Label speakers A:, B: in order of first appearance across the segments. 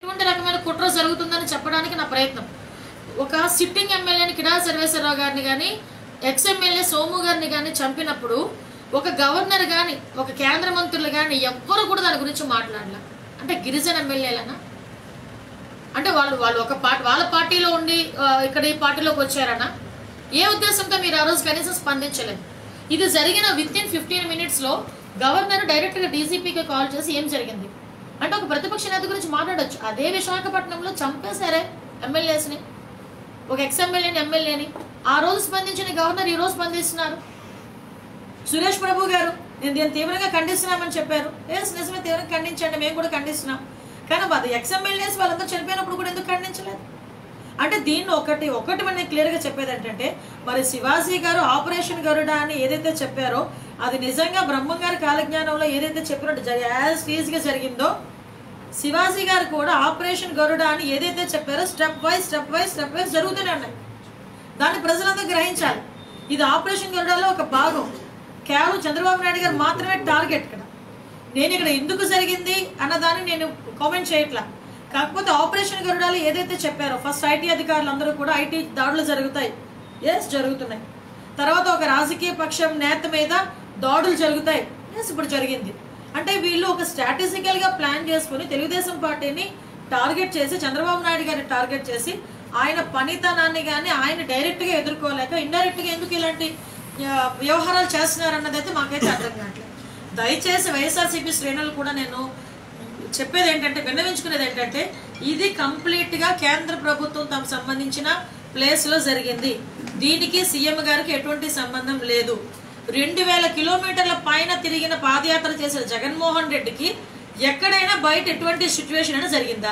A: ఎటువంటి రకమైన కుట్ర జరుగుతుందని చెప్పడానికి నా ప్రయత్నం ఒక సిట్టింగ్ ఎమ్మెల్యేని కిడా సర్వేశ్వరరావు గారిని కానీ ఎక్స్ ఎమ్మెల్యే సోము గారిని కానీ చంపినప్పుడు ఒక గవర్నర్ కానీ ఒక కేంద్ర మంత్రులు కానీ ఎవ్వరు కూడా దాని గురించి మాట్లాడలే అంటే గిరిజన ఎమ్మెల్యేలనా అంటే వాళ్ళు వాళ్ళు ఒక పార్టీ వాళ్ళ పార్టీలో ఉండి ఆ, ఇక్కడ ఈ పార్టీలోకి వచ్చారనా ఏ ఉద్దేశంతో మీరు ఆ రోజు కనీసం స్పందించలేదు ఇది జరిగిన విత్ ఇన్ ఫిఫ్టీన్ మినిట్స్లో గవర్నర్ డైరెక్ట్గా డీజీపీకి కాల్ చేసి ఏం జరిగింది అంటే ఒక ప్రతిపక్ష నేత గురించి మాట్లాడొచ్చు అదే విశాఖపట్నంలో చంపేశారే ఎమ్మెల్యేస్ని ఒక ఎక్స్ ఎమ్మెల్యేని ఎమ్మెల్యేని ఆ రోజు స్పందించిన గవర్నర్ ఈ రోజు స్పందిస్తున్నారు సురేష్ ప్రభు గారు నేను దీన్ని తీవ్రంగా ఖండిస్తున్నామని చెప్పారు ఎస్ నిజమే తీవ్రంగా ఖండించండి మేము కూడా ఖండిస్తున్నాం కానీ అది ఎక్స్ ఎమ్మెల్యేస్ వాళ్ళందరూ చనిపోయినప్పుడు కూడా ఎందుకు ఖండించలేదు అంటే దీన్ని ఒకటి ఒకటి మనం క్లియర్గా చెప్పేది ఏంటంటే మరి శివాజీ గారు ఆపరేషన్ గరుడ అని ఏదైతే చెప్పారో అది నిజంగా బ్రహ్మం గారి కాలజ్ఞానంలో ఏదైతే చెప్పినట్టు యాజ్ గా జరిగిందో శివాజీ గారు కూడా ఆపరేషన్ గరుడ అని ఏదైతే చెప్పారో step wise step wise step wise జరుగుతూనే ఉన్నాయి దాన్ని ప్రజలందరూ గ్రహించాలి ఇది ఆపరేషన్ గరుడలో ఒక భాగం కేవలం చంద్రబాబు నాయుడు గారు మాత్రమే టార్గెట్ ఇక్కడ నేను ఇక్కడ ఎందుకు జరిగింది అన్నదాన్ని నేను కామెంట్ చేయట్లా కాకపోతే ఆపరేషన్ గరుడాలు ఏదైతే చెప్పారో ఫస్ట్ ఐటీ అధికారులు అందరూ కూడా ఐటీ దాడులు జరుగుతాయి ఎస్ జరుగుతున్నాయి తర్వాత ఒక రాజకీయ పక్షం నేత మీద దాడులు జరుగుతాయి ఎస్ ఇప్పుడు జరిగింది అంటే వీళ్ళు ఒక స్ట్రాటజికల్ గా ప్లాన్ చేసుకుని తెలుగుదేశం పార్టీని టార్గెట్ చేసి చంద్రబాబు నాయుడు గారిని టార్గెట్ చేసి ఆయన పనితనాన్ని కానీ ఆయన డైరెక్ట్ గా ఎదుర్కోలేక ఇండైరెక్ట్ గా ఎందుకు ఇలాంటి ఆ, వ్యవహారాలు చేస్తున్నారు అన్నది అయితే మాకైతే అర్థం కావట్లేదు దయచేసి వైఎస్ఆర్సీపీ శ్రేణులు కూడా నేను చెప్పేది ఏంటంటే విన్నవించుకునేది ఏంటంటే ఇది కంప్లీట్ గా కేంద్ర ప్రభుత్వం తమకు సంబంధించిన ప్లేస్ లో జరిగింది దీనికి సీఎం గారికి ఎటువంటి సంబంధం లేదు రెండు వేల కిలోమీటర్ల పైన తిరిగిన పాదయాత్ర చేసిన జగన్మోహన్ రెడ్డికి ఎక్కడైనా బయట ఎటువంటి సిచ్యువేషన్ అయినా జరిగిందా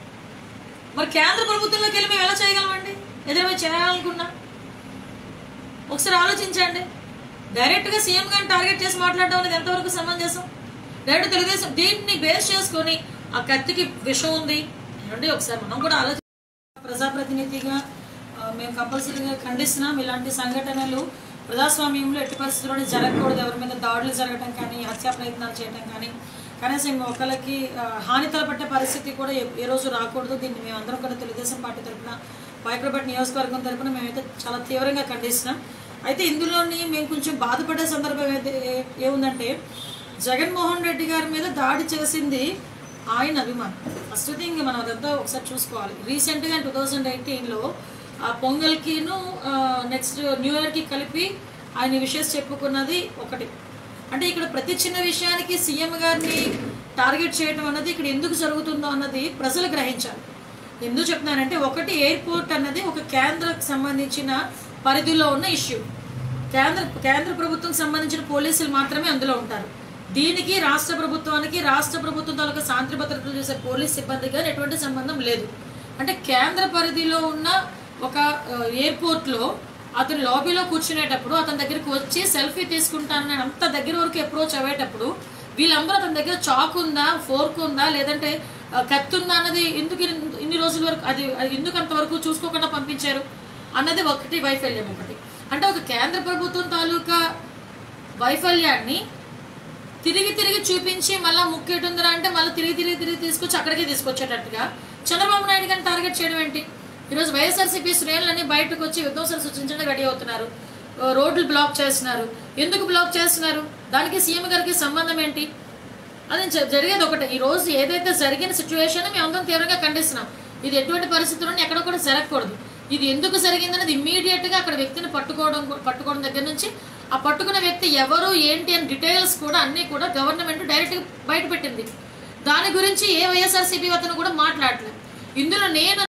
A: మరి కేంద్ర ప్రభుత్వంలోకి వెళ్ళి మేము ఎలా చేయగలమండి ఎదురు చేయాలనుకున్నా ఒకసారి ఆలోచించండి డైరెక్ట్ గా సీఎం గారిని టార్గెట్ చేసి మాట్లాడడం అనేది ఎంతవరకు సమంజసం డైరెక్ట్ తెలుగుదేశం దీన్ని బేస్ చేసుకొని ఆ కత్తికి విషం ఉంది ఏమండి ఒకసారి మనం కూడా ఆలోచి ప్రజాప్రతినిధిగా ఆ, మేము కంపల్సరీగా ఖండిస్తున్నాం ఇలాంటి సంఘటనలు ప్రజాస్వామ్యంలో ఎట్టి పరిస్థితుల్లోనే జరగకూడదు ఎవరి మీద దాడులు జరగడం కానీ హత్యా ప్రయత్నాలు చేయడం కానీ కనీసం ఒకరికి ఆ, హాని తలపట్టే పరిస్థితి కూడా ఏ- ఏ రోజు రాకూడదు దీన్ని మేము అందరం కూడా తెలుగుదేశం పార్టీ తరఫున పైకరపేట నియోజకవర్గం తరఫున మేమైతే చాలా తీవ్రంగా ఖండిస్తున్నాం అయితే ఇందులోని మేము కొంచెం బాధపడే సందర్భం అయితే ఏ- ఏముందంటే జగన్మోహన్ రెడ్డి గారి మీద దాడి చేసింది ఆయన అభిమానం ఫస్ట్ థింగ్ మనం అదంతా ఒకసారి చూసుకోవాలి రీసెంట్గా టూ థౌజండ్ ఎయిటీన్లో ఆ పొంగల్కిను నెక్స్ట్ న్యూ ఇయర్కి కలిపి ఆయన విషయస్ చెప్పుకున్నది ఒకటి అంటే ఇక్కడ ప్రతి చిన్న విషయానికి సీఎం గారిని టార్గెట్ చేయడం అన్నది ఇక్కడ ఎందుకు జరుగుతుందో అన్నది ప్రజలు గ్రహించాలి ఎందుకు చెప్తున్నానంటే ఒకటి ఎయిర్పోర్ట్ అన్నది ఒక కేంద్రకు సంబంధించిన పరిధిలో ఉన్న ఇష్యూ కేంద్ర కేంద్ర ప్రభుత్వం సంబంధించిన పోలీసులు మాత్రమే అందులో ఉంటారు దీనికి రాష్ట్ర ప్రభుత్వానికి రాష్ట్ర ప్రభుత్వం తాలూకా శాంతి భద్రతలు చేసే పోలీస్ సిబ్బంది కానీ ఎటువంటి సంబంధం లేదు అంటే కేంద్ర పరిధిలో ఉన్న ఒక ఆ, ఎయిర్పోర్ట్లో అతను లాబీలో కూర్చునేటప్పుడు అతని దగ్గరికి వచ్చి సెల్ఫీ తీసుకుంటానని అంత దగ్గర వరకు అప్రోచ్ అయ్యేటప్పుడు వీళ్ళందరూ అతని దగ్గర చాక్ ఉందా ఫోర్క్ ఉందా లేదంటే ఆ, కత్తి ఉందా అన్నది ఎందుకు ఇన్ని- ఇన్ని రోజుల వరకు అది అది ఎందుకు అంతవరకు చూసుకోకుండా పంపించారు అన్నది ఒకటి వైఫల్యం ఒకటి అంటే ఒక కేంద్ర ప్రభుత్వం తాలూకా వైఫల్యాన్ని తిరిగి తిరిగి చూపించి మళ్ళీ ముక్కేటుందిరా అంటే మళ్ళీ తిరిగి తిరిగి తిరిగి తీసుకొచ్చి అక్కడికే తీసుకొచ్చేటట్టుగా చంద్రబాబు నాయుడు గారిని టార్గెట్ చేయడం ఏంటి ఈరోజు వైఎస్ఆర్సీపీ శ్రేణులన్నీ బయటకు వచ్చి విధ్వంసాలు సృష్టించడానికి రెడీ అవుతున్నారు ఆ, రోడ్లు బ్లాక్ చేస్తున్నారు ఎందుకు బ్లాక్ చేస్తున్నారు దానికి సీఎం గారికి సంబంధం ఏంటి అది జ- జరిగేది ఒకటే ఈ రోజు ఏదైతే జరిగిన సిచ్యువేషన్ మేము అందరం తీవ్రంగా ఖండిస్తున్నాం ఇది ఎటువంటి పరిస్థితుల్లో ఎక్కడ కూడా జరగకూడదు ఇది ఎందుకు జరిగిందనేది ఇమ్మీడియట్ గా అక్కడ వ్యక్తిని పట్టుకోవడం పట్టుకోవడం దగ్గర నుంచి ఆ పట్టుకున్న వ్యక్తి ఎవరు ఏంటి అని డీటెయిల్స్ కూడా అన్ని కూడా గవర్నమెంట్ డైరెక్ట్ గా బయట పెట్టింది దాని గురించి ఏ వైఎస్ఆర్సీపీ అతను కూడా మాట్లాడలేదు ఇందులో నేను